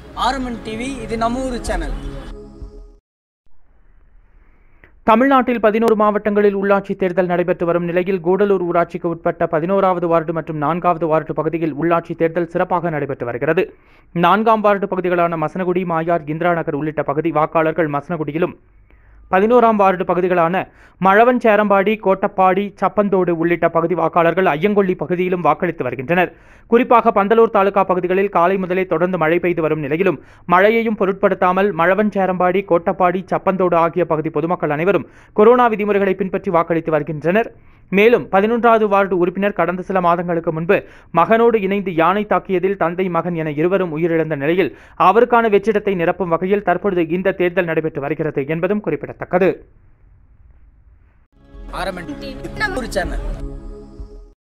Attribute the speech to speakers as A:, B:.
A: RMN TV இது நம்ம ஊர் சேனல்
B: தமிழ்நாட்டில் பதினோரு மாவட்டங்களில் உள்ளாட்சி தேர்தல் நடைபெற்று வரும் நிலையில் கூடலூர் ஊராட்சிக்கு உட்பட்ட பதினோராவது வார்டு மற்றும் நான்காவது வார்டு பகுதியில் உள்ளாட்சி தேர்தல் சிறப்பாக நடைபெற்று வருகிறது நான்காம் வார்டு பகுதிகளான மசனகுடி மாயார் இந்திரா நகர் உள்ளிட்ட பகுதி வாக்காளர்கள் மசனகுடியிலும் பதினோராம் வார்டு பகுதிகளான மழவன் சேரம்பாடி கோட்டப்பாடி சப்பந்தோடு உள்ளிட்ட பகுதி வாக்காளர்கள் ஐயங்கொல்லி பகுதியிலும் வாக்களித்து வருகின்றனர் குறிப்பாக பந்தலூர் தாலுகா பகுதிகளில் காலை முதலே தொடர்ந்து மழை பெய்து வரும் நிலையிலும் மழையையும் பொருட்படுத்தாமல் மழவன் சேரம்பாடி கோட்டப்பாடி சப்பந்தோடு ஆகிய பகுதி பொதுமக்கள் அனைவரும் கொரோனா விதிமுறைகளை பின்பற்றி வாக்களித்து வருகின்றனர் மேலும் பதினொன்றாவது வார்டு உறுப்பினர் கடந்த சில மாதங்களுக்கு முன்பு மகனோடு இணைந்து யானை தாக்கியதில் தந்தை மகன் என இருவரும் உயிரிழந்த நிலையில் அவருக்கான வெற்றிடத்தை நிரப்பும் வகையில் தற்பொழுது இந்த தேர்தல் நடைபெற்று வருகிறது என்பதும் குறிப்பிடத்தக்கது
A: ஆர்எம்என் டிவி நம்ம ஊர் சேனல்